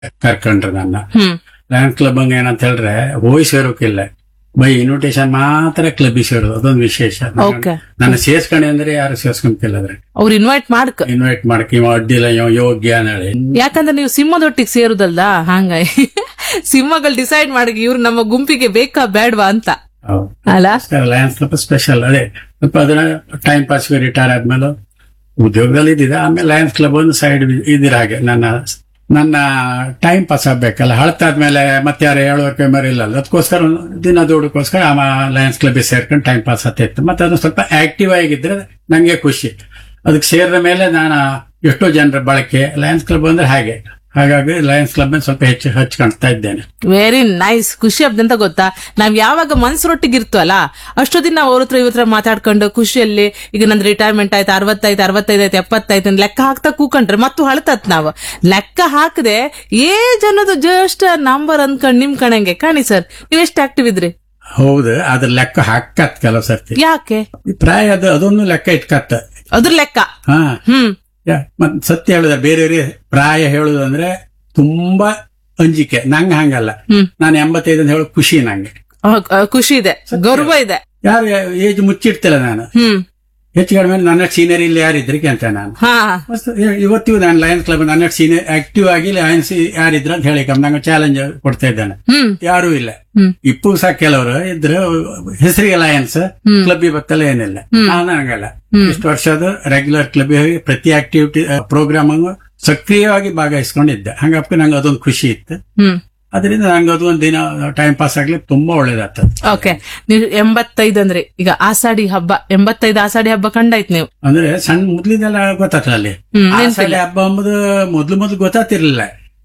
ಕರ್ಕೊಂಡ್ರು ನನ್ನ ಹ್ಮ್ Lions club ಹಂಗ ಏನಂತ ಹೇಳಿದ್ರೆ ಹೋಗಿ ಸೇರೋಕಿಲ್ಲ ಬೈ ಇನ್ವಿಟೇಷನ್ ಮಾತ್ರ ಕ್ಲಬ್ಗೆ ಸೇರೋದು ಅದೊಂದು ವಿಶೇಷ Okay. ನನ್ನ ಸೇರ್ಸ್ಕೊಂಡೆ ಅಂದ್ರೆ ಯಾರು ಸೇರ್ಸ್ಕೊಂತಿಲ್ಲ ಅದ್ರೆ ಅವ್ರು ಇನ್ವೈಟ್ ಮಾಡ್ಕ ಇನ್ವೈಟ್ ಮಾಡಕ್ ಇವ ಅಡ್ಡಿಲ್ಲ ಇವ ಯೋಗ್ಯ ಹೇಳಿ ಯಾಕಂದ್ರೆ ನೀವು ಸಿಂಹದೊಟ್ಟಿಗೆ ಸೇರುದಲ್ದ ಹಂಗಾಗಿ ಸಿಂಹಗಳು ಡಿಸೈಡ್ ಮಾಡಿ ಇವ್ರು ನಮ್ಮ ಗುಂಪಿಗೆ ಬೇಕಾ ಬೇಡ್ವಾ ಅಂತ ಅಲ್ಲ ಲಯನ್ಸ್ ಕ್ಲಬ್ ಸ್ಪೆಷಲ್ ಅದೇ ಸ್ವಲ್ಪ ಅದನ್ನ ಟೈಮ್ ಪಾಸ್ ರಿಟೈರ್ ಆದ್ಮೇಲೆ ಉದ್ಯೋಗದಲ್ಲಿ ಇದ್ದಿದೆ ಆಮೇಲೆ ಲಯನ್ಸ್ ಕ್ಲಬ್ ಒಂದು ಸೈಡ್ ಇದಿರ ಹಾಗೆ ನನ್ನ ನನ್ನ ಟೈಮ್ ಪಾಸ್ ಆಗ್ಬೇಕಲ್ಲ ಹಳತಾದ್ಮೇಲೆ ಮತ್ತೆ ಯಾರು ಹೇಳುವಕ್ಕೆ ಮರಿಲ್ಲ ಅದಕ್ಕೋಸ್ಕರ ಒಂದು ದಿನ ದುಡ್ಕೋಸ್ಕರ ಆ ಲಯನ್ಸ್ ಕ್ಲಬ್ ಸೇರ್ಕೊಂಡು ಟೈಮ್ ಪಾಸ್ ಆಗ್ತಿತ್ತು ಮತ್ತೆ ಅದು ಸ್ವಲ್ಪ ಆಕ್ಟಿವ್ ಆಗಿದ್ರೆ ನಂಗೆ ಖುಷಿ ಅದಕ್ಕೆ ಸೇರಿದ ಮೇಲೆ ನಾನು ಎಷ್ಟೋ ಜನರ ಬಳಕೆ ಲಯನ್ಸ್ ಕ್ಲಬ್ ಅಂದ್ರೆ ಹಾಗೆ ಹಾಗಾಗಿ ಲಯನ್ಸ್ ಕ್ಲಬ್ ಸ್ವಲ್ಪ ಹೆಚ್ಚು ಹಚ್ಕೊಳ್ತಾ ಇದ್ದೇನೆ ವೆರಿ ನೈಸ್ ಖುಷಿ ಅಂತ ಗೊತ್ತಾ ನಾವ್ ಯಾವಾಗ ಮನ್ಸರೊಟ್ಟಿಗೆ ಇರ್ತವಲ್ಲ ಅಷ್ಟೊತ್ತಿನ ನಾವು ಅವ್ರ ಹತ್ರ ಇವ್ರ ಹತ್ರ ಮಾತಾಡ್ಕೊಂಡು ಖುಷಿಯಲ್ಲಿ ಈಗ ನಂದು ರಿಟೈರ್ಮೆಂಟ್ ಆಯ್ತು ಅರವತ್ತೈದು ಅರವತ್ತೈದು ಆಯ್ತು ಎಪ್ಪತ್ತೈದು ಅಂತ ಲೆಕ್ಕ ಹಾಕ್ತಾ ಕೂಕೊಂಡ್ರೆ ಮತ್ತು ಹಳತತ್ ನಾವು ಲೆಕ್ಕ ಹಾಕದೆ ಏಜ್ ಅನ್ನೋದು ಜಸ್ಟ್ ನಂಬರ್ ಅನ್ಕೊಂಡ್ ನಿಮ್ ಕಣಂಗೆ ಕಾಣಿ ಸರ್ ನೀವ್ ಎಷ್ಟು ಆಕ್ಟಿವ್ ಇದ್ರಿ ಹೌದು ಅದ್ರ ಲೆಕ್ಕ ಹಾಕತ್ ಕೆಲವು ಸರ್ತಿ ಯಾಕೆ ಈ ಪ್ರಾಯ ಅದು ಅದೊಂದು ಲೆಕ್ಕ ಇಟ್ಕತ್ತ ಅದ್ರ ಲೆಕ್ಕ ಹಾ ಹ್ಮ್ ಯಾ- ಮತ್ ಸತ್ಯ ಹೇಳುದ ಬೇರೆಯವ್ರಿಗೆ ಪ್ರಾಯ ಹೇಳುದಂದ್ರೆ ತುಂಬಾ ಅಂಜಿಕೆ ನಂಗೆ ಹಂಗಲ್ಲ ಹ್ಮ್. ನಾನು ಎಂಬತ್ತೈದು ಅಂತ ಹೇಳೋ ಖುಷಿ ನಂಗೆ ಆ, ಆ, ಖುಷಿ ಇದೆ ಗೌರವ ಇದೆ ಯಾರು ಏಜ್ ಮುಚ್ಚಿಡ್ತಿಲ್ಲ ನಾನು ಹ್ಮ್ ಹೆಚ್ಚು ಕಡಿಮೆ ನನ್ನ ಸೀನಿಯರ್ ಇಲ್ಲಿ ಯಾರಿದ್ರಿಗೆ ಅಂತ ನಾನು ಹಾ ಮಸ್ತ್ ಇ- ಇವತ್ತಿಗೂ ನಾನು ಲಯನ್ಸ್ ಕ್ಲಬ್ ನನ್ನ ಸೀನಿಯರ್ ಆಕ್ಟಿವ್ ಆಗಿ ಲಯನ್ಸ್ ಯಾರಿದ್ರ ಅಂತ ಹೇಳಿ ನಂಗೆ ಚಾಲೆಂಜ್ ಕೊಡ್ತಾ ಇದ್ದಾನೆ ಹ್ಮ್ ಯಾರೂ ಇಲ್ಲ ಹ್ಮ್ ಇಪ್ಪು ಸಹ ಕೆಲವರು ಇದ್ರೆ ಹೆಸರಿಗೆ ಲಯನ್ಸ್ ಹ್ಮ್. ಕ್ಲಬ್ ಬತ್ತಲ್ಲ ಏನಿಲ್ಲ ನಾನು ಹಂಗಲ್ಲ ಹ್ಮ್. ಇಷ್ಟು ವರ್ಷ ಅದು ರೆಗ್ಯುಲರ್ ಕ್ಲಬ್ ಪ್ರತಿ ಆಕ್ಟಿವಿಟಿ ಪ್ರೋಗ್ರಾಮ್ ಸಕ್ರಿಯವಾಗಿ ಭಾಗವಹಿಸ್ಕೊಂಡಿದ್ದೆ ಹಂಗಪ್ಪ ನಂಗೆ ಅದೊಂದು ಖುಷಿ ಇತ್ತು ಹ್ಮ್ ಅದರಿಂದ ನಂಗೆ ಅದು ಒಂದು ದಿನ ಟೈಮ್ ಪಾಸ್ ಆಗ್ಲಿಕ್ಕೆ ತುಂಬಾ ಒಳ್ಳೇದಾಗ್ತದೆ ಓಕೆ ನೀವು ಎಂಬತ್ತೈದು ಅಂದ್ರೆ ಈಗ ಆಸಾಡಿ ಹಬ್ಬ ಎಂಬತ್ತೈದು ಆಸಾಡಿ ಹಬ್ಬ ಕಂಡಾಯ್ತು ನೀವು ಅಂದ್ರೆ ಸಣ್ಣ ಮೊದ್ಲಿದೆಲ್ಲ ಗೊತ್ತಾಗ್ತದೆ ಅಲ್ಲಿ ಹ್ಮ್, ಆ ನೆನ್ಪಿಲ್ಲ. ಸಲ ಹಬ್ಬ ಅಂಬುದು ಮೊದ್ಲು ಮೊದ್ಲು ಗೊತ್ತಾತಿರ್ಲಿಲ್ಲ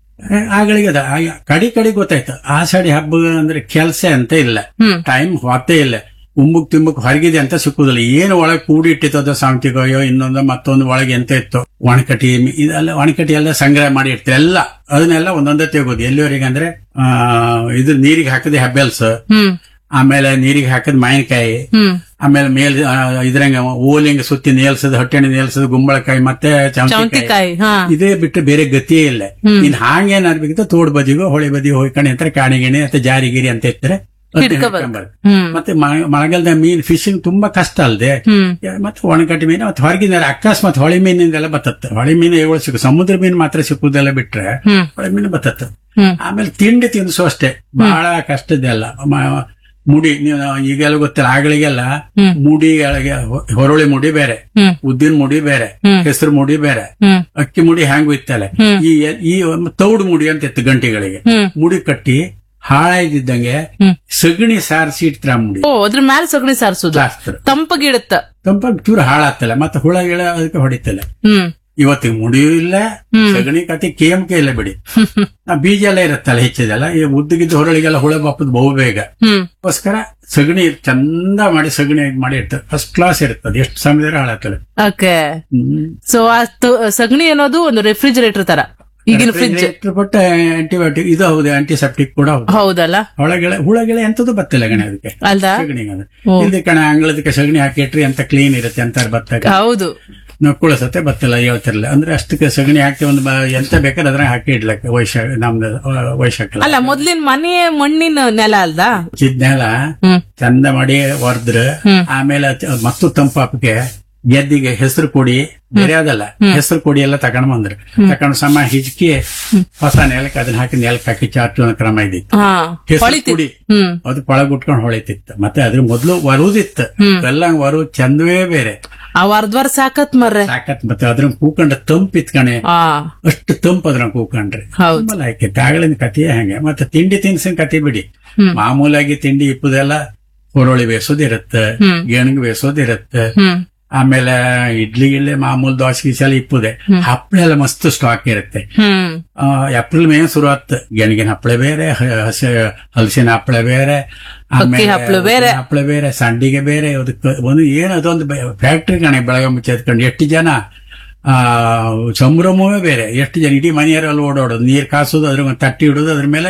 ಆಗಳಿಗೆ ಅದ ಆ- ಕಡಿ ಕಡಿ ಗೊತ್ತಾಯ್ತು ಆಷಾಢಿ ಹಬ್ಬ ಅಂದ್ರೆ ಕೆಲ್ಸ ಅಂತ ಇಲ್ಲ ಹ್ಮ್ ಟೈಮ್ ಹೊತ್ತೇ ಇಲ್ಲ ಉಮ್ಮುಕ್ ತಿಮ್ಮಕ್ ಹೊರಗಿದೆ ಅಂತ ಸಿಕ್ಕುದಿಲ್ಲ ಏನು ಒಳಗೆ ಕೂಡಿ ಇಟ್ಟಿತ್ತದ ಸಾಂತಿಗೋಯೋ ಇನ್ನೊಂದು ಮತ್ತೊಂದು ಒಳಗೆ ಎಂತ ಇತ್ತು ಒಣಕಟಿ ಇದೆಲ್ಲ ಒಣಕಟಿ ಎಲ್ಲ ಸಂಗ್ರಹ ಮಾಡಿ ಇಡ್ತಾರೆ ಎಲ್ಲ ಅದನ್ನೆಲ್ಲ ಒಂದೊಂದೇ ತೆಗೋದು ಎಲ್ಲಿವರೆಗೆ ಅಂದ್ರೆ ಆ ಇದು ನೀರಿಗೆ ಹಾಕದೆ ಹೆಬ್ಬೆಲ್ಸ್ ಹ್ಮ್ ಆಮೇಲೆ ನೀರಿಗೆ ಹಾಕದ್ ಮಾವಿನಕಾಯಿ ಹ್ಮ್ ಆಮೇಲೆ ಮೇಲ್ ಆ, ಇದ್ರಂಗ ಓಲಿಂಗ ಸುತ್ತಿ ನೇಲ್ಸದ್ ಹೊಟ್ಟೆಣಿ ನೇಲ್ಸದ್ ಗುಂಬಳಕಾಯಿ ಮತ್ತೆ ಚೌಂತಿಕಾಯಿ ಚೌಂತಿಕಾಯಿ ಹಾ ಇದೇ ಬಿಟ್ಟು ಬೇರೆ ಗತಿಯೇ ಇಲ್ಲ ಇನ್ ಹಾಗೇನಾಗ್ಬೇಕಿತ್ತು ತೋಡ್ ಬದಿಗೋ ಹೊಳೆ ಬದಿಗೋ ಹೋಯ್ಕೊಂಡು ಅಂತ ಕಾಣಿಗಿಣಿ ಅಂತ ಜಾರಿಗಿರಿ ಅಂತ ಇರ್ತಾರೆ ಮತ್ತೆ ಹಿಡ್ಕೊಬಾರ್ದು. ಹಿಡ್ಕೊಂಬಾರ್ದು. ಹ್ಮ್ ಮತ್ತೆ ಮ- ಮಳೆಗಾಲದ ಮೀನ್ ಫಿಶಿಂಗ್ ತುಂಬಾ ಕಷ್ಟ ಅಲ್ದೆ ಹ್ಮ್ ಮತ್ತೆ ಒಣಕಟ್ಟಿ ಮೀನು ಮತ್ತೆ ಹೊರಗಿನ ಅಕಸ್ಮಾತ್ ಹೊಳೆ ಮೀನಿಂದೆಲ್ಲ ಬತ್ತತ್ತೆ ಹೊಳೆ ಮೀನು ಇವುಗಳು ಸಿಕ್ಕ ಸಮುದ್ರ ಮೀನು ಮಾತ್ರ ಸಿಕ್ಕುದೆಲ್ಲ ಬಿಟ್ರೆ ಹ್ಮ್ ಹೊಳೆ ಮೀನು ಬತ್ತತ್ತೆ ಹ್ಮ್ ಆಮೇಲೆ ತಿಂಡಿ ತಿನ್ಸು ಅಷ್ಟೇ ಬಹಳ ಕಷ್ಟದ್ದೆಲ್ಲ ಮ- ಮುಡಿ ನೀವು ಈಗೆಲ್ಲ ಗೊತ್ತಿಲ್ಲ ಆಗಳಿಗೆಲ್ಲ ಹ್ಮ್. ಮುಡಿ ಹೊರಳಿ ಮುಡಿ ಬೇರೆ ಹ್ಮ್ ಉದ್ದಿನ ಮುಡಿ ಬೇರೆ ಹ್ಮ್. ಹೆಸರು ಮುಡಿ ಬೇರೆ ಹ್ಮ್ ಅಕ್ಕಿ ಮುಡಿ ಹ್ಯಾಂಗ್ ಇತ್ತಲ್ಲ ಹ್ಮ್. ಈ ಈ ಒಂದು ತೌಡು ಮುಡಿ ಅಂತ ಇತ್ತು ಗಂಟೆಗಳಿಗೆ ಹ್ಮ್ ಮುಡಿ ಕಟ್ಟಿ ಹಾಳಾಗಿದ್ದಂಗೆ ಹ್ಮ್. ಸಗಣಿ ಸಾರಿಸಿ ಇಡ್ತಾರ ಮುಡಿ ಓ ಅದ್ರ ಮ್ಯಾಲ ಸಗಣಿ ಸಾರಿಸುದು ಜಾಸ್ತಿ ತಂಪಗಿಡುತ್ತ ತಂಪಾಗಿ ಚೂರು ಹಾಳಾಗ್ತಲ್ಲ ಮತ್ತೆ ಹುಳ ಗಿಳ ಅದಕ್ಕೆ ಹೊಡಿತಲ್ಲ ಹ್ಮ್ ಇವತ್ತಿಗೆ ಮುಡಿಯೂ ಇಲ್ಲ ಹ್ಮ್. ಸಗಣಿ ಕತಿ ಕೇಮಕೆ ಇಲ್ಲ ಬಿಡಿ ಆ ಬೀಜ ಎಲ್ಲ ಇರುತ್ತಲ್ಲ ಹೆಚ್ಚಿದೆಲ್ಲ ಈ ಉದ್ದಗಿದ್ದ ಹೊರಳಿಗೆಲ್ಲ ಹುಳ ಬಾಪದ್ ಬಹು ಬೇಗ ಹ್ಮ್ ಅದಕ್ಕೋಸ್ಕರ ಸಗಣಿ ಚಂದ ಮಾಡಿ ಸಗಣಿ ಇದ್ ಮಾಡಿ ಇರ್ತದೆ ಫಸ್ಟ್ ಕ್ಲಾಸ್ ಇರ್ತದೆ ಎಷ್ಟು ಸಮಯದಲ್ಲಿ ಹಾಳಾಗ್ತದೆ ಓಕೆ ಹ್ಮ್ ಸೊ ಆ ತು- ಸಗಣಿ ಅನ್ನೋದು ಒಂದು ರೆಫ್ರಿಜರೇಟರ್ ತರ ಈಗಿನ ಫ್ರಿಜ್ Refrigerator ಬಟ್ ಆಂಟಿಬಯೋಟಿಕ್ ಇದು ಹೌದು ಆಂಟಿಸೆಪ್ಟಿಕ್ ಕೂಡ ಹೌದು ಹೌದಲ್ಲ ಹೊಳಗೆಳೆ ಹುಳಗೆಳೆ ಎಂತದ್ದು ಬತ್ತಿಲ್ಲ ಗಣೆ ಅದಕ್ಕೆ ಅಲ್ದಾ ಸಗಣಿಗೆ ಅದು ಹ್ಮ್. ಇಲ್ಲಿ ಕಣ ಅಂಗಳದಕ್ಕೆ ಸಗಣಿ ಹಾಕಿಟ್ರಿ ಅಂತ ಕ್ಲೀನ್ ಇರುತ್ತೆ ಅಂತ ಬತ್ತ ಹೌದು ನಕ್ಕುಳ ಸತೆ ಬತ್ತಿಲ್ಲ ಹೇಳ್ತಿರ್ಲಿಲ್ಲ ಅಂದ್ರೆ ಅಷ್ಟಕ್ಕೆ ಸಗಣಿ ಹಾಕಿ ಒಂದು ಬ- ಎಂತ ಬೇಕಾದ್ರೆ ಅದ್ರ ಹಾಕಿ ಇಡ್ಲಕ್ಕೆ ವೈಶಾಖ ನಮ್ದು ವೈಶಾಖ ಅಲ್ಲ ಮೊದ್ಲಿನ ಮನೆ ಮಣ್ಣಿನ ನೆಲ ಅಲ್ದಾ ಚಿದ್ನೆಲ್ಲ ಹ್ಮ್ ಚಂದ ಮಾಡಿ ಹೊರದ್ರ ಹ್ಮ್. ಆಮೇಲೆ ಅದ್- ಮತ್ತು ತಂಪಾಪಕ್ಕೆ ಗೆದ್ದಿಗೆ ಹೆಸರು ಕೊಡಿ ಬೇರೆ ಅದಲ್ಲ ಹೆಸರು ಕೊಡಿ ಎಲ್ಲ ತಗೊಂಡ್ ಬಂದ್ರು ತಗೊಂಡು ಸಮ ಹಿಜ್ಕಿ ಹೊಸ ನೆಲಕ್ಕೆ ಅದನ್ನ ಹಾಕಿ ನೆಲಕ್ಕೆ ಹಾಕಿ ಚಾಚು ಅನ್ನೋ ಕ್ರಮ ಇದ್ದಿತ್ತು ಹಾ ಹೆಸರು ಹೊಳಿತಿ ಪುಡಿ ಹ್ಮ್ ಅದು ಪಳಗುಟ್ಕೊಂಡು ಹೊಳಿತಿತ್ತು ಮತ್ತೆ ಅದ್ರ ಮೊದ್ಲು ವರುದಿತ್ತು ಹ್ಮ್. ಎಲ್ಲ ವರು ಚಂದವೇ ಬೇರೆ ಆ ವರ್ದ್ವರ್ ಸಾಕತ್ ಮರ್ರೆ ಸಾಕತ್ ಮತ್ತೆ ಅದ್ರ ಕೂಕೊಂಡ್ರೆ ತಂಪ್ ಇತ್ಕಣೆ ಆ ಅಷ್ಟು ತಂಪ್ ಅದ್ರ ಕೂಕೊಂಡ್ರೆ ಹೌದು ತುಂಬಾ ಲೈಕ್ ಆಗಳಿನ ಕಥೆಯೇ ಹಂಗೆ ಮತ್ತೆ ತಿಂಡಿ ತಿನಿಸಿನ ಕತೆ ಬಿಡಿ ಹ್ಮ್. ಮಾಮೂಲಾಗಿ ತಿಂಡಿ ಇಪ್ಪದೆಲ್ಲ ಹುರುಳಿ ಬೇಸೋದಿರುತ್ತೆ ಹ್ಮ್. ಗೆಣಗ್ ಬೇಸೋದಿರುತ್ತೆ ಹ್ಮ್ ಆಮೇಲೆ ಇಡ್ಲಿ ಗಿಡ್ಲಿ ಮಾಮೂಲ್ ದೋಸೆ ಗೀಸೆ ಎಲ್ಲ ಇಪ್ಪುದೆ ಹಪ್ಪಳ ಎಲ್ಲ ಮಸ್ತ್ ಸ್ಟಾಕ್ ಇರುತ್ತೆ ಹ್ಮ್ ಆ, ಏಪ್ರಿಲ್ ಮೇ ಶುರು ಆತ್ ಗೆಣಗಿನ ಹಪ್ಪಳ ಬೇರೆ ಹ- ಹಸಿ ಹಲಸಿನ ಹಪ್ಪಳ ಬೇರೆ ಅಕ್ಕಿ ಹಪ್ಳ ಬೇರೆ. ಹಪ್ಪಳ ಬೇರೆ ಸಂಡಿಗೆ ಬೇರೆ ಅದಕ್ಕೆ ಒಂದು ಏನು ಅದೊಂದು ಫ್ಯಾಕ್ಟ್ರಿ ಕಣೆ ಬೆಳಗ್ಗೆ ಮುಚ್ಚೆ ಎತ್ಕೊಂಡು ಎಷ್ಟು ಜನ ಆ ಸಂಭ್ರಮವೇ ಬೇರೆ ಎಷ್ಟು ಜನ ಇಡೀ ಮನೆಯವರಲ್ಲಿ ಓಡಾಡೋದು ನೀರು ಕಾಸೋದು ಅದ್ರ ಮೇಲೆ ತಟ್ಟಿ ಇಡೋದು ಅದ್ರ ಮೇಲೆ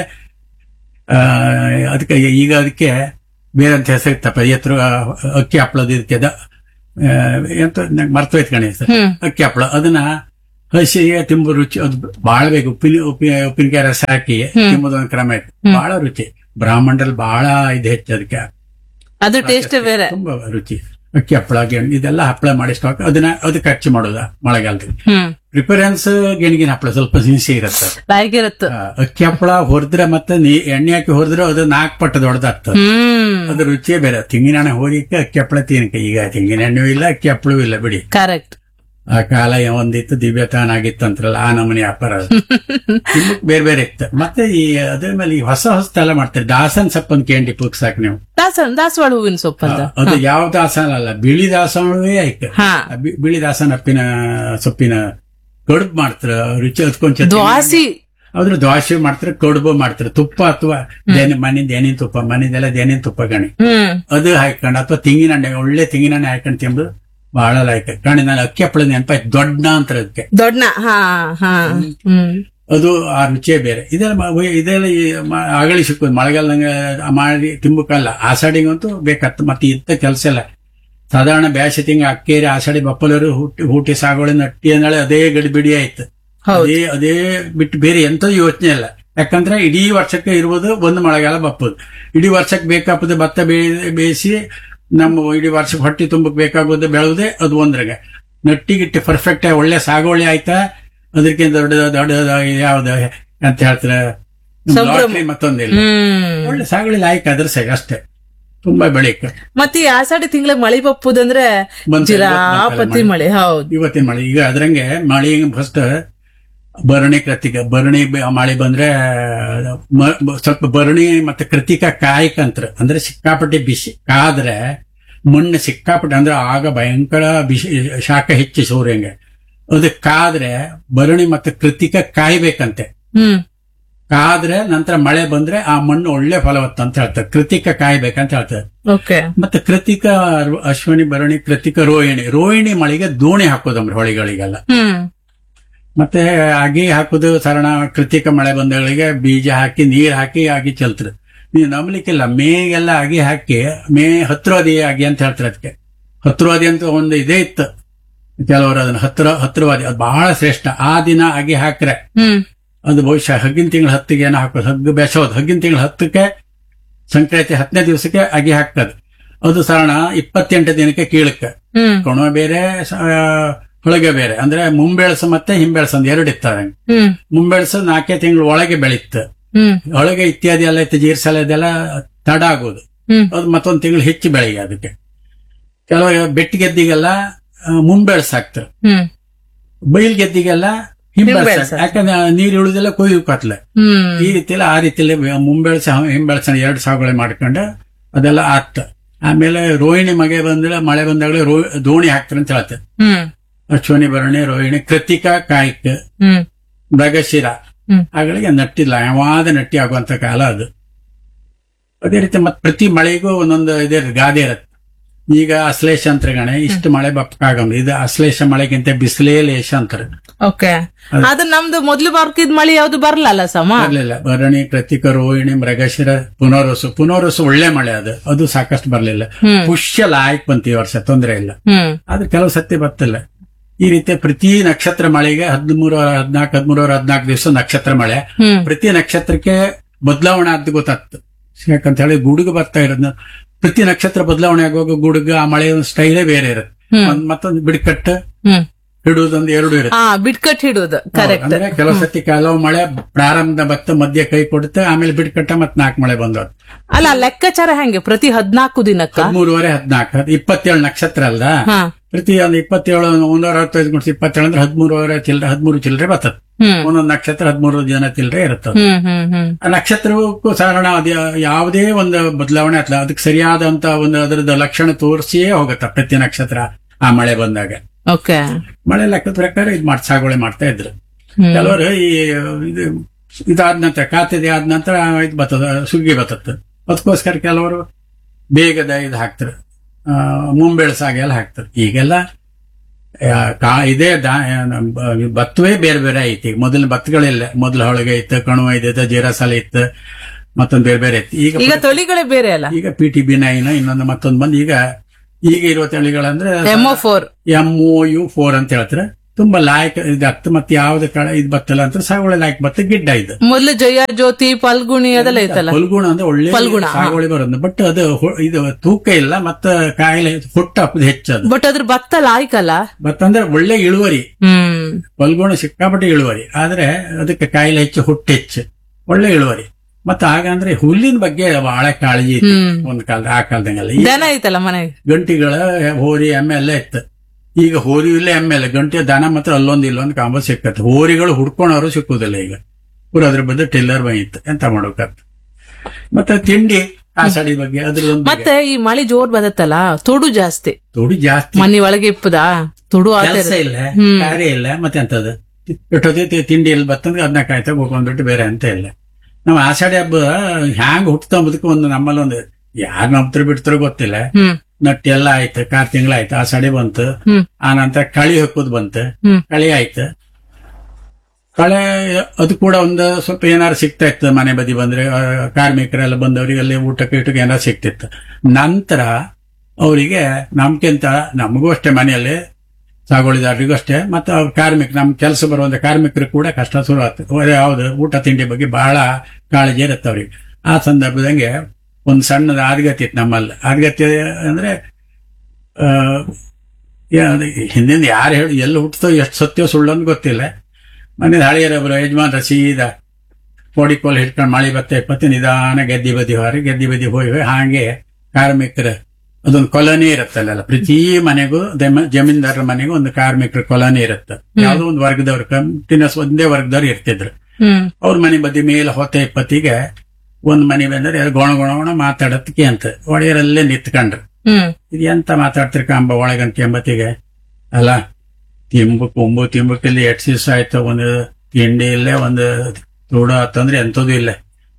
ಆ, ಅದಕ್ಕೆ ಈಗ ಅದಕ್ಕೆ ಬೇರೆ ಅಂತ ಹೆಸರಿತ್ತಪ್ಪ ಎತ್ತರ ಅಕ್ಕಿ ಹಪ್ಪಳದ ಇದಕ್ಕೆ ಅದ ಆ, ಎಂತ ನಂಗೆ ಮರ್ತೋಯ್ತು ಕಣೆ ಹೆಸರು ಹ್ಮ್ ಅಕ್ಕಿ ಹಪ್ಪಳ ಅದನ್ನ ಹಸಿಗೆ ತಿಂಬು ರುಚಿ ಅದು ಬಹಳ ಬೇಕು ಉಪ್ಪಿನ ಉಪ್ಪಿ ಉಪ್ಪಿನಕಾಯಿ ರಸ ಹಾಕಿ ತಿಂಬುದೊಂದು ಕ್ರಮ ಇತ್ತು ಬಹಳ ರುಚಿ ಬ್ರಾಹ್ಮಣರಲ್ಲಿ ಬಹಳ ಇದು ಹೆಚ್ಚು ಅದಕ್ಕೆ ಅದು ಟೇಸ್ಟ್ ಬೇರೆ ತುಂಬಾ ರುಚಿ ಅಕ್ಕಿ ಹಪ್ಪಳ ಗೆಣ್ ಇದೆಲ್ಲ ಹಪ್ಪಳ ಮಾಡಿ ಸ್ಟಾಕ್ ಅದನ್ನ ಅದಕ್ಕೆ ಹಚ್ಚಿ ಮಾಡೋದ ಮಳೆಗಾಲದಲ್ಲಿ ಹ್ಮ್ ಪ್ರಿಫರೆನ್ಸ್ ಗೆಣಗಿನ ಹಪ್ಪಳ ಸ್ವಲ್ಪ ಸಿಹಿಸಿ ಇರುತ್ತೆ ಬಾಯಿಗಿರತ್ತು ಆ, ಅಕ್ಕಿ ಹಪ್ಪಳ ಹೊರದ್ರೆ ಮತ್ತೆ ನೀ ಎಣ್ಣೆ ಹಾಕಿ ಹೊರದ್ರೆ ಅದು ನಾಲ್ಕು ಪಟ್ಟು ದೊಡ್ಡದಾಗ್ತದೆ ಹ್ಮ್ ಅದು ರುಚಿಯೇ ಬೇರೆ ತೆಂಗಿನ ಎಣ್ಣೆ ಹೋಗಿಕ್ಕೆ ಅಕ್ಕಿ ಹಪ್ಪಳ ತಿನ್ನಕ್ಕೆ ಈಗ ತೆಂಗಿನ ಎಣ್ಣೆಯೂ ಇಲ್ಲ ಅಕ್ಕಿ ಹಪ್ಪಳವೂ ಇಲ್ಲ ಬಿಡಿ ಕರೆಕ್ಟ್ ಆ ಕಾಲ ಒಂದಿತ್ತು ದಿವ್ಯತಾನ ಆಗಿತ್ತು ಅಂತಾರಲ್ಲ ಆ ನಮೂನಿ ವ್ಯಾಪಾರ ಅದು. ತಿನ್ನಕ್ ಬೇರೆ ಬೇರೆ ಇತ್ತು ಮತ್ತೆ ಈ ಅದ್ರ ಮೇಲೆ ಈ ಹೊಸ ಹೊಸದೆಲ್ಲ ಮಾಡ್ತಾರೆ ದಾಸನ್ ಸಪ್ಪನ್ ಕೇಂಡಿ ಪುಕ್ಸಾಕ್ ನೀವು ದಾಸ ದಾಸವಾಳ ಹೂವಿನ ಸೊಪ್ಪಂತ ಆ, ಅದು ಯಾವ ದಾಸನ ಅಲ್ಲ ಬಿಳಿ ದಾಸವೇ ಆಯ್ತು ಹಾ ಆ ಬಿ- ಬಿಳಿ ದಾಸನ ಅಪ್ಪಿನ ಸೊಪ್ಪಿನ ಕಡುಬು ಮಾಡ್ತಾರ ರುಚಿ ಹತ್ಕೊಂಡ್ ದ್ವಾಸಿ ಅದ್ರ ದ್ವಾಸೆ ಮಾಡ್ತಾರೆ ಕಡುಬು ಮಾಡ್ತಾರೆ ತುಪ್ಪ ಅಥವಾ ದೇನಿ ಮನಿಂದ ಏನಿನ ತುಪ್ಪ ಮನಿದೆಲ್ಲ ದೇನಿನ ತುಪ್ಪ ಗಣಿ ಹ್ಮ್ ಅದು ಹಾಕೊಂಡು ಅಥವಾ ತೆಂಗಿನ ಎಣ್ಣೆ ಒಳ್ಳೆ ತೆಂಗಿನ ಎಣ್ಣೆ ಹಾಕೊಂಡು ತಿಂಬುದು ಬಹಳ ಲೈಕ್ ಕಾರಣ ನಾನು ಅಕ್ಕಿ ಹಪ್ಪಳ ನೆನಪಾಯ್ತು ದೊಡ್ಡ ಅಂತರ ಅದಕ್ಕೆ ದೊಡ್ಡ ಹಾ ಹಾ ಹ್ಮ್ ಅದು ಆ ರುಚಿಯೇ ಬೇರೆ ಇದೆಲ್ಲ ಮ- ಒಯ್- ಇದೆಲ್ಲ ಈ ಮ- ಅಗಳಿ ಸಿಕ್ಕೋದು ಮಳೆಗಾಲದಂಗ ಮಾಡಿ ತಿಂಬಕ್ಕಲ್ಲ ಆಷಾಢಿಗಂತೂ ಬೇಕತ್ತು ಮತ್ತೆ ಇತ್ತ ಕೆಲಸ ಇಲ್ಲ ಸಾಧಾರಣ ಬ್ಯಾಸೆ ತಿಂಗ ಅಕ್ಕೇರಿ ಆಷಾಢಿ ಬಪ್ಪಲರು ಹುಟ್ಟಿ ಹೂಟಿ ಸಾಗೋಳಿ ನಟ್ಟಿ ಅಂದೇಳಿ ಅದೇ ಗಡಿಬಿಡಿ ಆಯ್ತು ಹೌದು ಅದೇ ಅದೇ ಬಿಟ್ಟು ಬೇರೆ ಎಂತ ಯೋಚನೆ ಇಲ್ಲ ಯಾಕಂದ್ರೆ ಇಡೀ ವರ್ಷಕ್ಕೆ ಇರುವುದು ಒಂದು ಮಳೆಗಾಲ ಬಪ್ಪದು ಇಡೀ ವರ್ಷಕ್ಕೆ ಬೇಕಾಪದ ಭತ್ತ ಬೇ- ಬೇಯಿಸಿ ನಮ್ಮ ಇಡೀ ವರ್ಷಕ್ಕೆ ಹೊಟ್ಟೆ ತುಂಬಕ್ ಬೇಕಾಗೋದು ಬೆಳೆವುದೇ ಅದು ಒಂದ್ರಾಗ ನಟ್ಟಿಗಿಟ್ಟಿ ಪರ್ಫೆಕ್ಟ್ ಆಗಿ ಒಳ್ಳೆ ಸಾಗುವಳಿ ಆಯ್ತಾ ಅದಕ್ಕಿಂತ ದೊಡ್ಡ ದೊಡ್ಡ ಯಾವ್ದು ಅಂತ ಹೇಳ್ತಾರೆ ಸಂಭ್ರಮ. ಲಾಟ್ರಿ ಮತ್ತೊಂದಿಲ್ಲ ಹ್ಮ್ ಒಳ್ಳೆ ಸಾಗುವಳಿ ಆಯ್ಕೆ ಅದ್ರ ಸರಿ ಅಷ್ಟೇ ತುಂಬಾ ಬೆಳಿಕ ಮತ್ತೆ ಈ ಆಷಾಢಿ ತಿಂಗಳ ಮಳಿ ಬಪ್ಪುದಂದ್ರೆ ಬಂತು, ಜಿರಾಪತಿ ಮಳೆ ಹೌದು ಇವತ್ತಿನ ಮಳೆ ಈಗ ಅದ್ರಂಗೆ ಮಳೆ ಫಸ್ಟ್ ಭರಣಿ ಕೃತಿಕ ಭರಣಿ ಬ- ಮಳೆ ಬಂದ್ರೆ ಮ- ಬ- ಸ್ವಲ್ಪ ಭರಣಿ ಮತ್ತೆ ಕೃತಿಕ ಕಾಯ್ಕಂತ್ರ ಅಂದ್ರೆ ಸಿಕ್ಕಾಪಟ್ಟೆ ಬಿಸಿ ಕಾದ್ರೆ ಮಣ್ಣು ಸಿಕ್ಕಾಪಟ್ಟೆ ಅಂದ್ರೆ ಆಗ ಭಯಂಕರ ಬಿಸಿ ಶಾಖ ಹೆಚ್ಚು ಸೂರ್ಯಂಗೆ ಅದು ಕಾದ್ರೆ ಭರಣಿ ಮತ್ತೆ ಕೃತಿಕ ಕಾಯ್ಬೇಕಂತೆ ಹ್ಮ್ ಕಾದ್ರೆ ನಂತರ ಮಳೆ ಬಂದ್ರೆ ಆ ಮಣ್ಣು ಒಳ್ಳೆ ಫಲವತ್ತ ಅಂತ ಹೇಳ್ತಾರೆ ಕೃತಿಕ ಕಾಯ್ಬೇಕಂತ ಹೇಳ್ತಾರೆ ಓಕೆ ಮತ್ತೆ ಕೃತಿಕ ಅಶ್ವಿನಿ ಭರಣಿ ಕೃತಿಕ ರೋಹಿಣಿ ರೋಹಿಣಿ ಮಳೆಗೆ ದೋಣಿ ಹಾಕೋದಮ್ರಿ ಹೊಳಿಗಳಿಗೆಲ್ಲ ಹ್ಮ್ ಮತ್ತೆ ಅಗಿ ಹಾಕುದು ಸರಣ ಕೃತಿಕ ಮಳೆ ಬಂದಗಳಿಗೆ ಬೀಜ ಹಾಕಿ ನೀರ್ ಹಾಕಿ ಅಗಿ ಚೆಲ್ತಾರೆ ನೀವು ನಂಬಲಿಕ್ಕಿಲ್ಲ ಮೇಗೆಲ್ಲ ಅಗಿ ಹಾಕಿ ಮೇ ಹತ್ರವಾದಿ ಅಗಿ ಅಂತ ಹೇಳ್ತಾರೆ ಅದಕ್ಕೆ ಹತ್ರವಾದಿ ಅಂತ ಒಂದು ಇದೇ ಇತ್ತು ಕೆಲವರು ಅದನ್ನ ಹತ್ರ ಹತ್ರವಾದಿ ಅದು ಬಹಳ ಶ್ರೇಷ್ಠ ಆ ದಿನ ಅಗಿ ಹಾಕ್ರೆ ಹ್ಮ್ ಅದು ಬಹುಶಃ ಹಗ್ಗಿನ ತಿಂಗಳ ಹತ್ತಿಗೆ ಏನೋ ಹಾಕೋದು ಹಗ್ಗು ಬೆಸೋದು ಹಗ್ಗಿನ ತಿಂಗಳ ಹತ್ತಕ್ಕೆ ಸಂಕ್ರಾಂತಿ ಹತ್ತನೇ ದಿವಸಕ್ಕೆ ಅಗಿ ಹಾಕ್ತದೆ ಅದು ಸರಣ ಇಪ್ಪತ್ತೆಂಟು ದಿನಕ್ಕೆ ಕೀಳಕ್ಕೆ ಹ್ಮ್ ಕೊಣ ಬೇರೆ ಸ- ಹೊಳಗೆ ಬೇರೆ ಅಂದ್ರೆ ಮುಂಬೆಳಸ ಮತ್ತೆ ಹಿಂಬೆಳಸ ಅಂತ ಎರಡು ಇರ್ತಾರೆ ಹ್ಮ್ ಮುಂಬೆಳಸ ನಾಲ್ಕೇ ತಿಂಗಳು ಒಳಗೆ ಬೆಳೀತು ಹ್ಮ್ ಒಳಗೆ ಇತ್ಯಾದಿ ಎಲ್ಲ ಇತ್ತು ಜೀರ್ಸಲ ಇದೆಲ್ಲ ತಡ ಆಗೋದು ಹ್ಮ್ ಅದು ಮತ್ತೊಂದು ತಿಂಗಳು ಹೆಚ್ಚು ಬೆಳೆಗೆ ಅದಕ್ಕೆ ಕೆಲವು ಬೆಟ್ಟಿ ಗೆದ್ದಿಗೆಲ್ಲ ಆ, ಮುಂಬೆಳಸ ಹಾಕ್ತಾರೆ ಹ್ಮ್ ಬೈಲ್ ಗೆದ್ದಿಗೆಲ್ಲ ಹಿಂಬೆಳಸ ಹಿಂಬೆಳ್ಸ. ಯಾಕಂದ್ರೆ ನೀರು ಇಳುವುದೆಲ್ಲ ಕೊಯ್ಯು ಕತ್ಲೆ ಹ್ಮ್ ಈ ರೀತಿಯಲ್ಲಿ ಆ ರೀತಿಯಲ್ಲಿ ಮುಂಬೆಳಸ ಹಿಂಬೆಳಸ ಎರಡು ಸಾಗುವಳಿ ಮಾಡ್ಕೊಂಡು ಅದೆಲ್ಲ ಆತ ಆಮೇಲೆ ರೋಹಿಣಿ ಮಗೆ ಬಂದ್ರೆ ಮಳೆ ಬಂದಾಗಲೇ ರೋ ದೋಣಿ ಹಾಕ್ತಾರೆ ಅಂತ ಹೇಳ್ತಾರೆ ಹ್ಮ್ ಅಶ್ವನಿ ಭರಣಿ ರೋಹಿಣಿ ಕೃತಿಕಾ ಕಾಯ್ಕ ಹ್ಮ್ ಮೃಗಶಿರ ಹ್ಮ್. ಅಗಳಿಗೆ ನಟ್ಟಿಲ್ಲ ಯಾವಾದ ನಟ್ಟಿ ಆಗುವಂತ ಕಾಲ ಅದು ಅದೇ ರೀತಿ ಮತ್ತೆ ಪ್ರತಿ ಮಳೆಗೂ ಒಂದೊಂದು ಇದೇ ಗಾದೆ ಇರತ್ತೆ ಈಗ ಅಶ್ಲೇಷ ಅಂತ ಗಣೆ ಇಷ್ಟು ಮಳೆ ಬಪ್ಪಕಾಗಮ್ ಇದು ಅಶ್ಲೇಷ ಮಳೆಗಿಂತ ಬಿಸಿಲೇ ಲೇಷ ಅಂತಾರೆ ಓಕೆ ಅದು ನಮ್ದು ಮೊದ್ಲು ಬರ್ಕಿದ್ ಮಳಿ ಯಾವ್ದು ಬರ್ಲಲ್ಲ ಸಮ ಬರ್ಲಿಲ್ಲ ಭರಣಿ ಕೃತಿಕ ರೋಹಿಣಿ ಮೃಗಶಿರ ಪುನರ್ವಸು ಪುನರ್ವಸು ಒಳ್ಳೆ ಮಳೆ ಅದು ಅದು ಸಾಕಷ್ಟು ಬರ್ಲಿಲ್ಲ ಹ್ಮ್ ಪುಷ್ಯ ಲಾಯಕ್ ಬಂತು ಈ ವರ್ಷ ತೊಂದರೆ ಇಲ್ಲ ಹ್ಮ್ ಆದ್ರೆ ಕೆಲವು ಸತ್ಯ ಬರ್ತಿಲ್ಲ ಈ ರೀತಿ ಪ್ರತಿ ನಕ್ಷತ್ರ ಮಳೆಗೆ ಹದಿಮೂರು ಹದಿನಾಲ್ಕು ಹದಿಮೂರು ಹದಿನಾಲ್ಕು ದಿವಸ ನಕ್ಷತ್ರ ಮಳೆ ಹ್ಮ್ ಪ್ರತಿ ನಕ್ಷತ್ರಕ್ಕೆ ಬದಲಾವಣೆ ಆದ್ದು ಗೊತ್ತಾಗ್ತು ಯಾಕಂತ ಹೇಳಿ ಗುಡುಗು ಬರ್ತಾ ಇರೋದ್ನ ಪ್ರತಿ ನಕ್ಷತ್ರ ಬದಲಾವಣೆ ಆಗುವಾಗ ಗುಡುಗು ಆ ಮಳೆ ಸ್ಟೈಲೇ ಬೇರೆ ಇರುತ್ತೆ ಹ್ಮ್. ಒಂದ್ ಮತ್ತೊಂದು ಬಿಡ್ಕಟ್ಟು ಹ್ಮ್ ಹಿಡುವುದೊಂದು ಎರಡು ಇರುತ್ತೆ ಹಾ ಬಿಟ್ಕಟ್ ಹಿಡುದು ಕರೆಕ್ಟ್ ಅಂದ್ರೆ ಕೆಲವು ಸತಿ ಕೆಲವು ಮಳೆ ಪ್ರಾರಂಭದ ಭತ್ತ ಮಧ್ಯ ಕೈ ಕೊಡುತ್ತೆ ಆಮೇಲೆ ಬಿಡ್ಕಟ್ಟ ಮತ್ ನಾಲ್ಕು ಮಳೆ ಬಂದವು ಅಲ್ಲ ಲೆಕ್ಕಾಚಾರ ಹೆಂಗೆ ಪ್ರತಿ ಹದ್ನಾಲ್ಕು ದಿನಕ್ಕ ಹದಿಮೂರುವರೆ ಹದಿನಾಲ್ಕು ಇಪ್ಪತ್ತೇಳು ನಕ್ಷತ್ರ ಅಲ್ದ ಹಾ ಪ್ರತಿ ಒಂದು ಇಪ್ಪತ್ತೇಳು ಮುನ್ನೂರ ಅರವತ್ತೈದು ಗುಣಿಸಿ ಇಪ್ಪತ್ತೇಳು ಅಂದ್ರೆ ಹದಿಮೂರುವರೆ ಚಿಲ್ಲರೆ ಹದಿಮೂರು ಚಿಲ್ಲರೆ ಬರ್ತದೆ ಹ್ಮ್ ಒಂದೊಂದು ನಕ್ಷತ್ರ ಹದಿಮೂರು ಜನ ಚಿಲ್ಲರೆ ಇರುತ್ತದೆ ಹ್ಮ್ ಹ್ಮ್ ಹ್ಮ್ ಆ ನಕ್ಷತ್ರಕ್ಕೂ ಸಾಧಾರಣ ಅದು ಯಾವುದೇ ಒಂದು ಬದಲಾವಣೆ ಅಥವಾ ಅದಕ್ಕೆ ಸರಿಯಾದಂತ ಒಂದು ಅದರದ ಲಕ್ಷಣ ತೋರಿಸಿಯೇ ಹೋಗುತ್ತೆ ಪ್ರತಿ ನಕ್ಷತ್ರ ಆ ಮಳೆ ಬಂದಾಗ ಓಕೆ ಮಳೆ ಲೆಕ್ಕದ ಪ್ರಕಾರ ಇದು ಮಾಡಿ ಸಾಗುವಳಿ ಮಾಡ್ತಾ ಇದ್ರು ಹ್ಮ್ ಕೆಲವರು ಈ ಇದು ಇದಾದ ನಂತರ ಖಾತೆದೆ ಆದ ನಂತರ ಇದು ಬರ್ತದ ಸುಗ್ಗಿ ಬರ್ತದೆ ಅದಕ್ಕೋಸ್ಕರ ಕೆಲವರು ಬೇಗದ ಇದು ಹಾಕ್ತಾರೆ ಆ, ಮುಂಬೆಳಸಾಗೆಲ್ಲ ಹಾಕ್ತಾರೆ ಈಗೆಲ್ಲ ಆ, ಕಾ ಇದೇ ದಾ- ನಮ್ ಬ- ಭತ್ತವೇ ಬೇರೆ ಬೇರೆ ಐತಿ ಈಗ ಮೊದಲಿನ ಭತ್ತಗಳಿಲ್ಲ ಮೊದಲು ಹೊಳಗೆ ಇತ್ತು ಕಣುವ ಇದ್ದಿತ್ತು ಜೀರಾಸಾಲ ಇತ್ತು ಮತ್ತೊಂದು ಬೇರೆ ಬೇರೆ ಇತ್ತು ಈಗ ಈಗ ತೊಳಿಗಳೇ ಬೇರೆ ಅಲ್ಲ ಈಗ ಪಿ ಟಿ ಬಿ ನೈನ್ ಇನ್ನೊಂದು ಮತ್ತೊಂದು ಬಂದು ಈಗ ಈಗ ಇರುವ ತಳಿಗಳಂದ್ರೆ M O four M O U four ಅಂತ ಹೇಳ್ತಾರೆ ತುಂಬಾ ಲಾಯಕ್ ಇದಾಗ್ತದೆ ಮತ್ತೆ ಯಾವ್ದು ಕಡೆ ಇದು ಬತ್ತಲ್ಲ ಅಂತ ಸಾಗುವಳಿ ಲಾಯಕ್ ಬತ್ತ ಗಿಡ್ಡ ಇದು ಮೊದ್ಲು ಜಯ ಜ್ಯೋತಿ ಫಲ್ಗುಣಿ ಅದೆಲ್ಲ ಇತ್ತಲ್ಲ ಫಲ್ಗುಣ ಅಂದ್ರೆ ಒಳ್ಳೆ ಫಲ್ಗುಣ, ಹಾ. ಸಾಗುವಳಿ ಬರೋದು ಬಟ್ ಅದು ಹೊ- ಇದು ತೂಕ ಇಲ್ಲ ಮತ್ತೆ ಕಾಯಿಲೆ ಹುಟ್ಟ ಹೆಚ್ಚದು ಬಟ್ ಅದ್ರ ಭತ್ತ ಲಾಯ್ಕಲ್ಲ ಭತ್ತ ಅಂದ್ರೆ ಒಳ್ಳೆ ಇಳುವರಿ ಹ್ಮ್ ಫಲ್ಗುಣ ಸಿಕ್ಕಾಪಟ್ಟೆ ಇಳುವರಿ ಆದ್ರೆ ಅದಕ್ಕೆ ಕಾಯಿಲೆ ಹೆಚ್ಚು ಹುಟ್ಟು ಹೆಚ್ಚು ಒಳ್ಳೆ ಇಳುವರಿ ಮತ್ತೆ ಆಗ ಅಂದ್ರೆ ಹುಲ್ಲಿನ ಬಗ್ಗೆ ಬಹಳ ಕಾಳಜಿ ಇತ್ತು ಹ್ಮ್ ಒಂದ್ ಕಾಲದ ಆ ಕಾಲದಂಗೆಲ್ಲ ಈ ದನ ಐತಲ್ಲ ಮನೆಗೆ ಗಂಟಿಗಳ ಹೋರಿ ಎಮ್ಮೆ ಎಲ್ಲ ಇತ್ತು ಈಗ ಹೋರಿ ಇಲ್ಲ ಎಮ್ಮೆ ಇಲ್ಲ ಗಂಟೆ ದನ ಮಾತ್ರ ಅಲ್ಲೊಂದು ಇಲ್ಲೊಂದು ಕಾಂಬ ಸಿಕ್ಕತ್ತೆ ಹೋರಿಗಳು ಹುಡ್ಕೊಂಡವರು ಸಿಕ್ಕುದಿಲ್ಲ ಈಗ ಪೂರ ಅದ್ರ ಬದಲು ಟಿಲ್ಲರ್ ಬಂದಿತ್ತು ಎಂತ ಮಾಡ್ಬೇಕಂತ ಮತ್ತೆ ತಿಂಡಿ ಆಷಾಢಿ ಬಗ್ಗೆ ಅದ್ರದೊಂದು ಮತ್ತೆ ಈ ಮಳೆ ಜೋರ್ ಬದತ್ತಲ್ಲ ತೊಡು ಜಾಸ್ತಿ ತೊಡಿ ಜಾಸ್ತಿ ಮನಿ ಒಳಗೆ ಇಪ್ಪದ ತೊಡು ಆತ ಕೆಲಸ ಇಲ್ಲ ಕಾರ್ಯ ಇಲ್ಲ ಮತ್ತೆ ಎಂತದು ಎಷ್ಟೊತ್ತಿ ತಿಂಡಿ ಇಲ್ಲಿ ಬತ್ತಂದ್ರೆ ಅದನ್ನ ಕಾಯ್ತಾ ಹೋಗ್ಕೊಂಡ್ಬಿಟ್ಟು ಬೇರೆ ಅಂತ ಇಲ್ಲ ನಾವು ಆಷಾಢಿ ಹಬ್ಬ ಹ್ಯಾಂಗ್ ಹುಟ್ಟುತ್ತಂಬುದಕ್ಕೆ ಒಂದು ನಮ್ಮಲ್ಲಿ ಒಂದು ಯಾರು ನಂಬ್ತಾರ ಬಿಡ್ತಾರೋ ಗೊತ್ತಿಲ್ಲ ಹ್ಮ್ ನಟ್ಟಿ ಎಲ್ಲ ಆಯ್ತು ಕಾರ್ ತಿಂಗಳಾಯ್ತು ಆಷಾಢಿ ಬಂತು ಹ್ಮ್ ಆ ನಂತರ ಕಳಿ ಹಾಕೋದು ಬಂತು ಹ್ಮ್ ಕಳಿ ಆಯ್ತು ಕಳೆ ಅದು ಕೂಡ ಒಂದು ಸ್ವಲ್ಪ ಏನಾರು ಸಿಗ್ತಾ ಇತ್ತು ಮನೆ ಬದಿ ಬಂದ್ರೆ ಆ, ಕಾರ್ಮಿಕರೆಲ್ಲ ಬಂದವರಿಗೆ ಅಲ್ಲಿ ಊಟಕ್ಕೆ ಇಟ್ಟಕ್ಕೆ ಏನಾರು ಸಿಗ್ತಿತ್ತು ನಂತರ ಅವರಿಗೆ ನಮ್ಗಿಂತ ನಮಗೂ ಅಷ್ಟೇ ಮನೆಯಲ್ಲಿ ಸಾಗುವಳಿದಾರರಿಗೂ ಅಷ್ಟೇ ಮತ್ತೆ ಅವ್ರ ಕಾರ್ಮಿಕ ನಮ್ ಕೆಲಸ ಬರುವಂತ ಕಾರ್ಮಿಕರು ಕೂಡ ಕಷ್ಟ ಶುರು ಆಗ್ತದೆ ಯಾವ್ದು ಊಟ ತಿಂಡಿ ಬಗ್ಗೆ ಬಹಳ ಕಾಳಜಿ ಇರುತ್ತೆ ಅವ್ರಿಗೆ ಆ ಸಂದರ್ಭದಂಗೆ ಒಂದು ಸಣ್ಣದ ಆದ್ಗತಿ ಇತ್ತು ನಮ್ಮಲ್ಲಿ ಆದ್ಗತಿ ಅಂದ್ರೆ ಆ, ಯಾ- ಹಿಂದಿಂದ ಯಾರು ಹೇಳಿ ಎಲ್ಲಿ ಹುಟ್ಟತೋ ಎಷ್ಟು ಸತ್ಯ ಸುಳ್ಳು ಅಂತ ಗೊತ್ತಿಲ್ಲ ಮನೆ ಹಳೆಯರೊಬ್ಬರು ಯಜಮಾನ್ರ ಸೀದಾ ಕೋಡಿ ಕೋಲ್ ಹಿಡ್ಕೊಂಡು ಮಳೆ ಬತ್ತೆ ಇಪ್ಪತ್ತು ನಿಧಾನ ಗೆದ್ದಿ ಬದಿ ಹೋರಿ ಗೆದ್ದಿ ಬದಿ ಹೋಗಿ ಹೋಗಿ ಹಾಗೆ ಕಾರ್ಮಿಕರ ಅದೊಂದು ಕೊಲನಿ ಇರುತ್ತಲ್ಲ ಪ್ರತಿ ಮನೆಗೂ ದಮ- ಜಮೀನ್ದಾರರ ಮನೆಗೂ ಒಂದು ಕಾರ್ಮಿಕರ ಕೊಲನಿ ಇರುತ್ತೆ ಯಾವುದೋ ಒಂದು ವರ್ಗದವ್ರು ಕಂಟಿನ್ಯೂಸ್ ಒಂದೇ ವರ್ಗದವ್ರು ಇರ್ತಿದ್ರು ಹ್ಮ್ ಅವ್ರ ಮನೆ ಬದಿ ಮೇಲೆ ಹೊತ್ತೆ ಇಪ್ಪತ್ತಿಗೆ ಒಂದ್ ಮನೆ ಬಂದ್ರೆ ಗೊಣ ಗೊಣ ಗೊಣ ಮಾತಾಡತ್ಕೆ ಅಂತ ಒಡೆಯರಲ್ಲೇ ನಿಂತ್ಕೊಂಡ್ರು ಹ್ಮ್ ಇದು ಎಂತ ಮಾತಾಡ್ತಿರ್ ಕಂಬ ಒಳಗಂತ ಎಂಬತ್ತಿಗೆ ಅಲ್ಲ ತಿಂಬು ಕೊಂಬು ತಿಂಬಕ್ಕಲ್ಲಿ ಎಷ್ಟು ದಿವಸ ಆಯ್ತು ಒಂದು ತಿಂಡಿ ಇಲ್ಲೇ ಒಂದು ತೂಡ ಆತಂದ್ರೆ ಎಂತದೂ ಇಲ್ಲ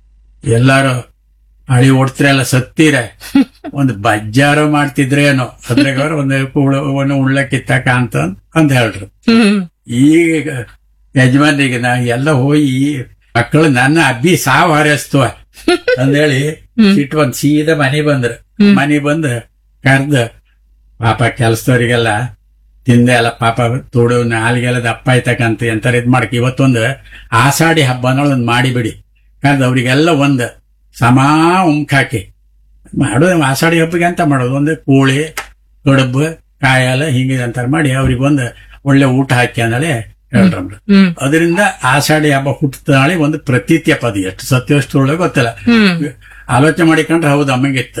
ಎಲ್ಲಾರು ಹಳಿ ಓಡ್ತಿರಲ್ಲ ಸತ್ತೀರ ಒಂದು ಬಜ್ಜಾರು ಮಾಡ್ತಿದ್ರೇನೋ ಅದ್ರಾಗ ಅವ್ರು ಒಂದು ಕೂಳು ಒಂದು ಉಳ್ಳ ಕಿತ್ತಾಕ ಅಂತ ಅಂತ ಹೇಳ್ರು ಹ್ಮ್ ಈಗ ಯಜಮಾನ್ರಿಗೆ ನಾ ಎಲ್ಲ ಹೋಗಿ ಮಕ್ಕಳು ನನ್ನ ಅಬ್ಬಿ ಸಾವು ಹಾರೈಸ್ತವ ಅಂದೇಳಿ ಸಿಟ್ಟು ಬಂದ್ ಸೀದಾ ಮನೆ ಬಂದ್ರು ಮನೆ ಬಂದು ಕರ್ದ ಪಾಪ ಕೆಲ್ಸದವ್ರಿಗೆಲ್ಲ ತಿಂದೆ ಎಲ್ಲ ಪಾಪ ತೋಡು ನಾಲಿಗೆಲ್ಲ ದಪ್ಪ ಆಯ್ತಕ್ಕಂತ ಎಂತಾರ ಇದ್ ಮಾಡಕ್ ಇವತ್ತೊಂದು ಆಷಾಢಿ ಹಬ್ಬ ಅನ್ನೋದು ಒಂದು ಮಾಡಿಬಿಡಿ ಕರ್ದು ಅವ್ರಿಗೆಲ್ಲ ಒಂದು ಸಮಾ ಉಂಕ್ ಹಾಕಿ ಮಾಡೋದು ಆಷಾಢಿ ಹಬ್ಬಕ್ಕೆ ಅಂತ ಮಾಡೋದು ಒಂದು ಕೋಳಿ ಕಡುಬು ಕಾಯಲ್ಲ ಹಿಂಗೆ ಅಂತಾರ ಮಾಡಿ ಅವ್ರಿಗೆ ಒಂದು ಒಳ್ಳೆ ಊಟ ಹಾಕಿ ಅಂದಳೆ ಹೇಳ್ರಮ್ರು ಹ್ಮ್ ಅದರಿಂದ ಆಷಾಢಿ ಹಬ್ಬ ಹುಟ್ಟದಾಳಿ ಒಂದು ಪ್ರತೀತಿಯ ಪದ ಎಷ್ಟು ಸತ್ಯವಷ್ಟು ಒಳ್ಳೆ ಗೊತ್ತಿಲ್ಲ ಹ್ಮ್ ಆಲೋಚನೆ ಮಾಡಿಕೊಂಡ್ರೆ ಹೌದು ಅಮ್ಮಂಗಿತ್ತು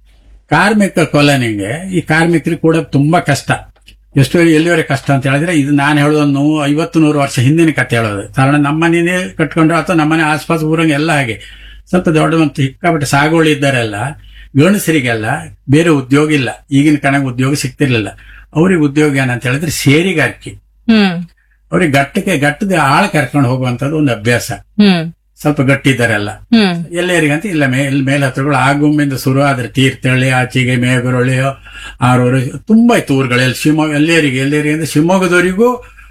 ಕಾರ್ಮಿಕ ಕೊಲನಿಗೆ ಈ ಕಾರ್ಮಿಕರಿಗೆ ಕೂಡ ತುಂಬಾ ಕಷ್ಟ ಎಷ್ಟು ಎಲ್ಲಿವರೆಗೆ ಕಷ್ಟ ಅಂತ ಹೇಳಿದ್ರೆ ಇದು ನಾನು ಹೇಳೋದನ್ನು ಐವತ್ತು ನೂರು ವರ್ಷ ಹಿಂದಿನ ಕತೆ ಹೇಳೋದು ಕಾರಣ ನಮ್ಮನೇ ಕಟ್ಕೊಂಡ್ರು ಅಥವಾ ನಮ್ಮನೆ ಆಸ್ಪಾಸ್ ಊರಂಗೆ ಎಲ್ಲ ಹಾಗೆ ಸ್ವಲ್ಪ ದೊಡ್ಡ ಮತ್ತು ಸಿಕ್ಕಾಪಟ್ಟೆ ಸಾಗುವಳಿ ಇದ್ದಾರೆಲ್ಲ ಗಂಡಸರಿಗೆಲ್ಲ ಬೇರೆ ಉದ್ಯೋಗ ಇಲ್ಲ ಈಗಿನ ಕಣಗೆ ಉದ್ಯೋಗ ಸಿಗ್ತಿರ್ಲಿಲ್ಲ ಅವ್ರಿಗೆ ಉದ್ಯೋಗ ಏನಂತ ಹೇಳಿದ್ರೆ ಸೇರಿಗಾರಿಕೆ ಹ್ಮ್ ಅವ್ರಿಗೆ ಗಟ್ಟಕ್ಕೆ ಗಟ್ಟದ ಆಳ ಕರ್ಕೊಂಡು ಹೋಗುವಂತದ್ದು ಒಂದು ಅಭ್ಯಾಸ ಹ್ಮ್ ಸ್ವಲ್ಪ ಗಟ್ಟಿದ್ದಾರೆಲ್ಲ ಹ್ಮ್ ಎಲ್ಲರಿಗಂತ ಇಲ್ಲ ಮೇ ಇಲ್ಲಿ ಮೇಲ್ ಹತ್ರಗಳು ಆಗುಂಬಿಂದ ಶುರು ಆದ್ರೆ ತೀರ್ಥಹಳ್ಳಿ ಆಚೆಗೆ ಮೇಗುರಳ್ಳಿ ಆರೂರು ತುಂಬಾ ಇತ್ತು ಊರುಗಳಲ್ಲಿ ಶಿವಮೊಗ್ಗ ಎಲ್ಲರಿಗೆ ಎಲ್ಲರಿಗೆ ಅಂದ್ರೆ ಶಿವಮೊಗ್ಗದವರಿಗೂ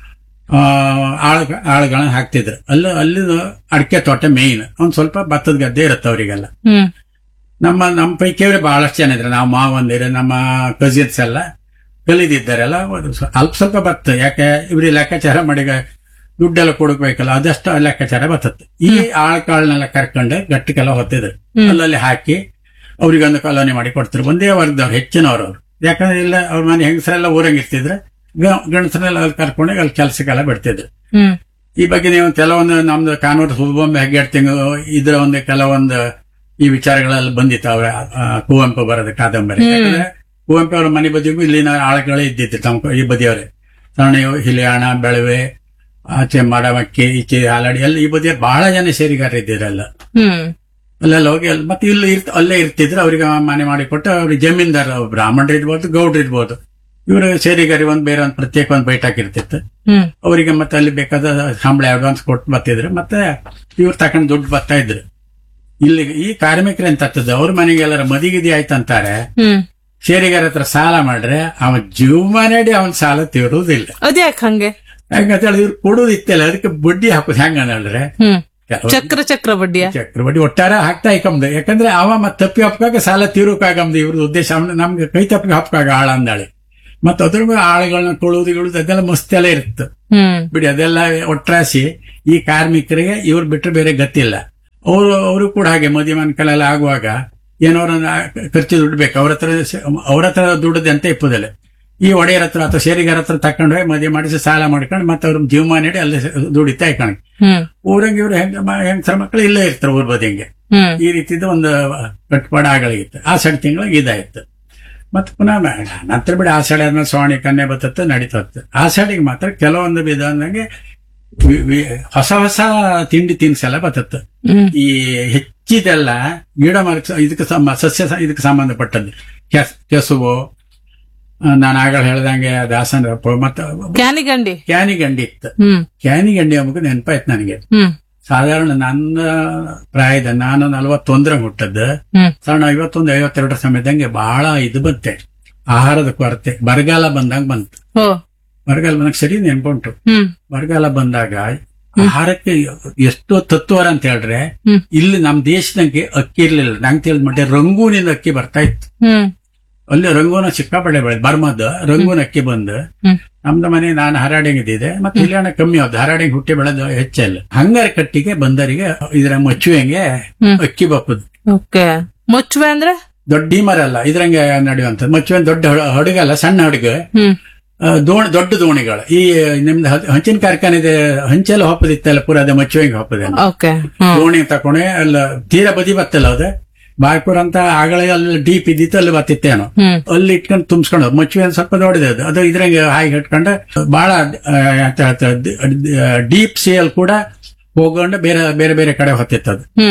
ಆ ಆಳ ಆಳುಗಳನ್ನ ಹಾಕ್ತಿದ್ರು ಅಲ್ಲಿ ಅಲ್ಲಿ ಅಡಿಕೆ ತೋಟ ಮೇಯ್ನ್ ಒಂದ್ ಸ್ವಲ್ಪ ಭತ್ತದ ಗದ್ದೆ ಇರುತ್ತೆ ಅವರಿಗೆಲ್ಲ ಹ್ಮ್ ನಮ್ಮ ನಮ್ಮ ಪೈಕಿಯವರೇ ಬಹಳಷ್ಟು ಜನ ಇದ್ರೆ ನಾವು ಮಾವಂದಿರ ನಮ್ಮ ಕಸಿನ್ಸ್ ಎಲ್ಲ ಕಲಿದಿದ್ದಾರೆಲ್ಲ ಒಂದು ಸ್ವ- ಅಲ್ಪ ಸ್ವಲ್ಪ ಬರ್ತದೆ ಯಾಕೆ ಇವ್ರಿಗೆ ಲೆಕ್ಕಾಚಾರ ಮಾಡಿಗ ದುಡ್ಡೆಲ್ಲ ಕೊಡಬೇಕಲ್ಲ ಅದಷ್ಟು ಲೆಕ್ಕಾಚಾರ ಬರ್ತದೆ ಈ ಆಳ್ಕಾಳನ್ನೆಲ್ಲ ಕರ್ಕೊಂಡು ಗಟ್ಟಿಗೆಲ್ಲ ಹೊತ್ತಿದ್ರು ಅಲ್ಲಲ್ಲಿ ಹಾಕಿ ಅವ್ರಿಗೊಂದು ಕಾಲೋನಿ ಮಾಡಿ ಕೊಡ್ತಾರೆ ಒಂದೇ ವರ್ಗದವ್ರು ಹೆಚ್ಚಿನವ್ರು ಅವ್ರು ಯಾಕಂದ್ರೆ ಇಲ್ಲ ಅವ್ರ ಮನೆ ಹೆಂಗಸರೆಲ್ಲ ಊರಂಗ್ ಇರ್ತಿದ್ರೆ ಗ- ಗಂಡಸರೆಲ್ಲ ಅಲ್ಲಿ ಕರ್ಕೊಂಡು ಅಲ್ಲಿ ಕೆಲಸಕ್ಕೆಲ್ಲ ಬಿಡ್ತಿದ್ರು ಹ್ಮ್ ಈ ಬಗ್ಗೆ ನೀವು ಕೆಲವೊಂದು ನಮ್ದು ಕಾನೂರು ಸುಬ್ಬೊಮ್ಮೆ ಹೆಗ್ಗೆಡ್ತಿಂಗ್ ಇದ್ರ ಒಂದು ಕೆಲವೊಂದು ಈ ವಿಚಾರಗಳೆಲ್ಲ ಬಂದಿತ್ತು ಅವರ ಆ, ಕುವೆಂಪು ಬರದ ಕಾದಂಬರಿ ಯಾಕಂದ್ರೆ ಕುವೆಂಪು ಅವರ ಮನೆ ಬದಿಗೂ ಇಲ್ಲಿನ ಆಳುಗಳೇ ಇದ್ದಿತ್ತು ತಮ್ಮ ಈ ಬದಿಯವರೇ ಸರಣಿ ಹಿಲಿಯಾಣ ಬೆಳವೆ ಆಚೆ ಮಾಡಮಕ್ಕಿ ಈಚೆ ಹಾಲಾಡಿ ಎಲ್ಲ ಈ ಬದಿಯ ಬಹಳ ಜನ ಸೇರಿಗಾರ ಇದ್ದಿರಲ್ಲ ಹ್ಮ್ ಅಲ್ಲೆಲ್ಲ ಹೋಗಿ ಅಲ್ಲಿ ಮತ್ತೆ ಇಲ್ಲಿ ಇರ್ತ ಅಲ್ಲೇ ಇರ್ತಿದ್ರು ಅವ್ರಿಗೆ ಮನೆ ಮಾಡಿಕೊಟ್ಟು ಅವ್ರಿಗೆ ಜಮೀನ್ದಾರ ಬ್ರಾಹ್ಮಣರು ಇರ್ಬೋದು ಗೌಡ್ರು ಇರ್ಬೋದು ಇವರು ಸೇರಿಗಾರಿ ಒಂದು ಬೇರೆ ಒಂದು ಪ್ರತ್ಯೇಕ ಒಂದು ಬೈಠಾಕ್ ಇರ್ತಿತ್ತು ಹ್ಮ್ ಅವರಿಗೆ ಮತ್ತೆ ಅಲ್ಲಿ ಬೇಕಾದ ಸಂಬಳ ಅಡ್ವಾನ್ಸ್ ಕೊಟ್ಟು ಬರ್ತಿದ್ರು ಮತ್ತೆ ಇವ್ರು ತಕೊಂಡ್ ದುಡ್ಡು ಬರ್ತಾ ಇದ್ರು ಇಲ್ಲಿ ಈ ಕಾರ್ಮಿಕರು ಎಂತ ಆಗ್ತದೆ ಅವ್ರ ಮನೆಗೆ ಎಲ್ಲರ ಮದಿಗಿದಿ ಆಯ್ತಂತಾರೆ ಹ್ಮ್ ಶೇರಿಗಾರ ಹತ್ರ ಸಾಲ ಮಾಡ್ರೆ ಅವನ್ ಜೀವಮಾನಡಿ ಅವನ್ ಸಾಲ ತೀರುವುದಿಲ್ಲ ಅದ್ಯಾಕ್ ಹಂಗೆ ಯಾಕಂತ ಹೇಳಿ ಇವ್ರು ಕೊಡುದು ಇತ್ತಲ್ಲ ಅದಕ್ಕೆ ಬಡ್ಡಿ ಹಾಕುದು ಹೆಂಗ ಹೇಳಿದ್ರೆ ಹ್ಮ್ ಕೆಲವು ಚಕ್ರ ಚಕ್ರ ಬಡ್ಡಿಯ ಚಕ್ರ ಬಡ್ಡಿ ಒಟ್ಟಾರೆ ಹಾಕ್ತಾ ಇಕ್ಕಂದ ಯಾಕಂದ್ರೆ ಅವ ಮತ್ತೆ ತಪ್ಪಿ ಹಪ್ಕಾಗ ಸಾಲ ತೀರೋಕಾಗಮ್ದು ಇವ್ರದ್ದು ಉದ್ದೇಶ ಅವ್ನ ನಮ್ಗೆ ಕೈ ತಪ್ಪಿಗೆ ಹಪ್ಕಾಗ ಆಳ ಅಂದಾಳೆ ಮತ್ತೆ ಅದ್ರ ಮೇಲೆ ಆಳುಗಳನ್ನ ತೊಳುವುದು ಗಿಳುದು ಅದೆಲ್ಲ ಮಸ್ತ್ ಎಲ್ಲ ಇರುತ್ತೆ ಹ್ಮ್ ಬಿಡಿ ಅದೆಲ್ಲ ಒಟ್ರಾಸಿ ಈ ಕಾರ್ಮಿಕರಿಗೆ ಇವ್ರು ಬಿಟ್ಟರೆ ಬೇರೆ ಗತಿಲ್ಲ ಅವರು ಅವರು ಕೂಡ ಹಾಗೆ ಮದುವೆ ಮನ್ಕಲೆಲ್ಲ ಆಗುವಾಗ ಏನೋರ ಖರ್ಚು ದುಡ್ಡು ಬೇಕು ಅವ್ರ ಹತ್ರ ಸ- ಅವ್ರ ಹತ್ರ ದುಡ್ಡದೆ ಅಂತ ಇಪ್ಪುದಿಲ್ಲ ಈ ಒಡೆಯರ ಹತ್ರ ಅಥವಾ ಸೇರಿಗಾರ ಹತ್ರ ತಕೊಂಡು ಹೋಗಿ ಮದುವೆ ಮಾಡಿಸಿ ಸಾಲ ಮಾಡ್ಕೊಂಡು ಮತ್ತೆ ಅವ್ರ ಜೀವಮಾನ ನೀಡಿ ಅಲ್ಲಿ ದುಡಿತಾ ಇಕೊಂಡು ಹ್ಮ್ ಊರಂಗ ಇವ್ರು ಹೆಂಗ ಹೆಂಗಸರ ಮಕ್ಕಳು ಇಲ್ಲೇ ಇರ್ತಾರೆ ಊರ್ ಬದಿಯಂಗೆ ಹ್ಮ್ ಈ ರೀತಿದ ಒಂದು ಕಟ್ಪಾಡ ಆಗಲಿಗಿತ್ತು ಆಷಾಢ ತಿಂಗಳಿಗೆ ಇದಾಯ್ತು ಮತ್ತೆ ಪುನಃ ಮ- ನಂತರ ಬಿಡಿ ಆಷಾಢ ಆದ್ಮೇಲೆ ಸೋಣಿ ಕನ್ನೆ ಬತ್ತತ್ತು ನಡೀತಾ ಇತ್ತು ಆಷಾಢಿಗೆ ಮಾತ್ರ ಕೆಲವೊಂದು ವಿಧ ಅಂದಂಗೆ ವಿ- ವಿ- ಹೊಸ ಹೊಸ ತಿಂಡಿ ತಿನಿಸೆಲ್ಲ ಬತ್ತತ್ತು ಹ್ಮ್ ಈ ಹೆಚ್ಚಿದೆಲ್ಲ ಗಿಡ ಮರ ಇದಕ್ಕೆ ಸಮ ಸಸ್ಯ ಸ- ಇದಕ್ಕೆ ಸಂಬಂಧಪಟ್ಟದ್ದು ಕೆಸ್ ಕೆಸುವು ಆ, ನಾನು ಆಗಳ ಹೇಳ್ದಂಗೆ ದಾಸನ ಮತ್ತೆ ಕ್ಯಾನಿಗಂಡಿ ಕ್ಯಾನಿಗಂಡಿ ಇತ್ತು ಹ್ಮ್ ಕ್ಯಾನಿಗಂಡಿ ಅಂಬಕ್ಕೆ ನೆನಪಾಯ್ತು ನನಗೆ ಹ್ಮ್ ಸಾಧಾರಣ ನನ್ನ ಪ್ರಾಯದ ನಾನು ನಲವತ್ತೊಂದರ ಹುಟ್ಟದ್ದು ಹ್ಮ್ ಸಾಧಾರಣ ಐವತ್ತೊಂದು ಐವತ್ತೆರಡರ ಸಮಯದಂಗೆ ಬಹಳ ಇದು ಬಂತೆ ಆಹಾರದ ಕೊರತೆ ಬರಗಾಲ ಬಂದಾಗ ಬಂತು ಓ ಬರಗಾಲ ಬಂದಾಗ ಸರಿ ನೆನ್ಪುಂಟು ಹ್ಮ್ ಬರಗಾಲ ಬಂದಾಗ ಆಹಾರಕ್ಕೆ ಎಷ್ಟು ತತ್ವರ ಅಂತ ಹೇಳ್ರೆ ಹ್ಮ್. ಇಲ್ಲಿ ನಮ್ ದೇಶದಂಗೆ ಅಕ್ಕಿ ಇರ್ಲಿಲ್ಲ ನಂಗೆ ತಿಳಿದ ಮಟ್ಟ ರಂಗೂನಿಂದ ಅಕ್ಕಿ ಬರ್ತಾ ಇತ್ತು ಹ್ಮ್ ಅಲ್ಲಿ ರಂಗೂನ ಸಿಕ್ಕಾಪಟ್ಟೆ ಬೆಳೆ ಬರ್ಮದ್ ರಂಗೂನ್ ಅಕ್ಕಿ ಬಂದು ಹ್ಮ್ ನಮ್ದು ಮನೆ ನಾನು ಹರಾಡಿಂಗ್ ಇದ್ದಿದೆ ಮತ್ತೆ ಇಲ್ಲಿ ಹಣ ಕಮ್ಮಿ ಆದ್ದು ಹರಾಡಿಂಗ್ ಹುಟ್ಟಿ ಬೆಳೆದು ಹೆಚ್ಚಲ್ಲ ಹಂಗಾರ ಕಟ್ಟಿಗೆ ಬಂದರಿಗೆ ಇದರ ಮಚ್ಚುವೆಂಗೆ ಹ್ಮ್. ಅಕ್ಕಿ ಬಪ್ಪದು ಓಕೆ ಮುಚ್ಚುವೆ ಅಂದ್ರೆ ದೊಡ್ಡ ಮರ ಅಲ್ಲ ಇದ್ರಂಗೆ ನಡೆಯುವಂತ ಮಚ್ಚುವೆ ದೊಡ್ಡ ಹಡ- ಹಡಗಲ್ಲ ಸಣ್ಣ ಹಡಗು ಹ್ಮ್ ಆ, ದೋಣಿ ದೊಡ್ಡ ದೋಣಿಗಳು ಈ ನಿಮ್ದು ಹ- ಹಂಚಿನ ಕಾರ್ಖಾನೆ ಇದೆ ಹಂಚೆಲ್ಲ ಹೊಪ್ಪದಿತ್ತಲ್ಲ ಪೂರ ಅದ ಮಚ್ಚುವೆಂಗೆ ಹೊಪ್ಪದೆ ಓಕೆ ಹ್ಮ್ ದೋಣಿ ತಕೊಂಡೆ ಅಲ್ಲ ತೀರ ಬದಿ ಬತ್ತಲ್ಲ ಅದು ಬಾಯ್ಪುರ ಅಂತ ಆಗಲೇ ಅಲ್ಲಿ ಡೀಪ್ ಇದ್ದಿತ್ತು ಅಲ್ಲಿ ಬತ್ತಿತ್ತೇನೋ ಹ್ಮ್ ಅಲ್ಲಿ ಇಟ್ಕೊಂಡು ತುಂಬಿಸ್ಕೊಂಡು ಮಚ್ಚುವೆ ಒಂದ್ ಸ್ವಲ್ಪ ದೊಡ್ಡದು ಅದು ಅದು ಇದ್ರಂಗೆ ಹಾಗೆ ಇಟ್ಕೊಂಡು ಬಹಳ ಡೀಪ್ ಸೇಲ್ ಕೂಡ ಹೋಗೊಂಡು ಬೇರೆ ಬೇರೆ ಬೇರೆ ಕಡೆ ಹೊತ್ತಿತ್ತದು